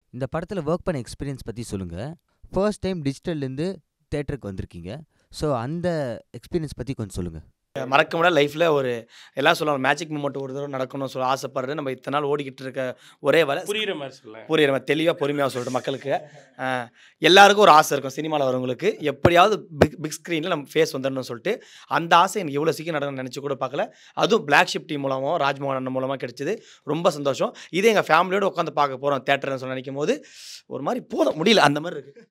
இந்த படத்தில் ஒர்க் பண்ண எக்ஸ்பீரியன்ஸ் பற்றி சொல்லுங்கள் ஃபர்ஸ்ட் டைம் டிஜிட்டல்லேருந்து தேட்டருக்கு வந்திருக்கீங்க ஸோ அந்த எக்ஸ்பீரியன்ஸ் பற்றி கொஞ்சம் சொல்லுங்கள் மறக்க முடியாத லைஃப்பில் ஒரு எல்லாம் சொல்லுவாங்க மேஜிக் மூமெண்ட் ஒரு தடவை நடக்கணும்னு சொல்ல ஆசைப்படுறது நம்ம இத்தனை நாள் ஓடிக்கிட்டு இருக்க ஒரே வேலை புரியுற மாதிரி சொல்ல புரியுற மாதிரி தெளிவாக பொறுமையாக சொல்லிட்டு மக்களுக்கு அஹ், எல்லாருக்கும் ஒரு ஆசை இருக்கும் சினிமாவில் வரவங்களுக்கு எப்படியாவது பிக் பிக் ஸ்க்ரீனில் நம்ம ஃபேஸ் வந்துடணும்னு சொல்லிட்டு அந்த ஆசை எனக்கு எவ்வளோ சீக்கிரம் நடக்கணும்னு நினச்சி கூட பார்க்கல அதுவும் பிளாக் ஷிப் டீம் மூலமாக ராஜ்மோகன் அண்ணன் மூலமாக கிடைச்சது ரொம்ப சந்தோஷம் இதே எங்கள் ஃபேமிலியோடு உட்காந்து பார்க்க போகிறோம் தேட்டர்னு சொல்லி நினைக்கும் போது ஒரு மாதிரி போதும் முடியல அந்த மாதிரி இருக்குது